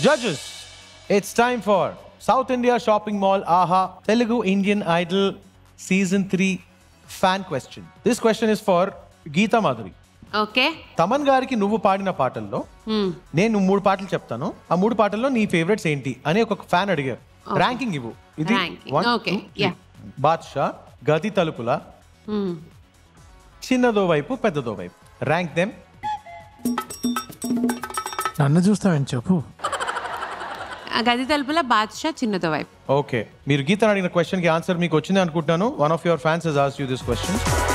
Judges it's time for South India shopping mall Aha Telugu Indian Idol season three fan question this question is for Geetha Madhuri okay Thaman గారికి నువ్వు పాడిన పాటల్లో నేను మూడు పాటలు చెప్తాను ఆ మూడు పాటల్లో నీ ఫేవరెట్స్ ఏంటి అని ఒక ఫ్యాన్ అడిగారు ర్యాంకింగ్ ఇవ్వు ఇది Ranking. one, Okay. two, three. Yeah. Badshah గది తలుపుల చిన్నదో వైపు పెద్దదో వైపు ర్యాంక్ దెమ్ నన్ను చూస్తామని చెప్పు గది తలుపుల బాద్షా చిన్నతో వైపు ఓకే మీరు గీతను అడిగిన క్వశ్చన్ కి ఆన్సర్ మీకు వచ్చింది అనుకుంటున్నాను one of your fans has ask you this question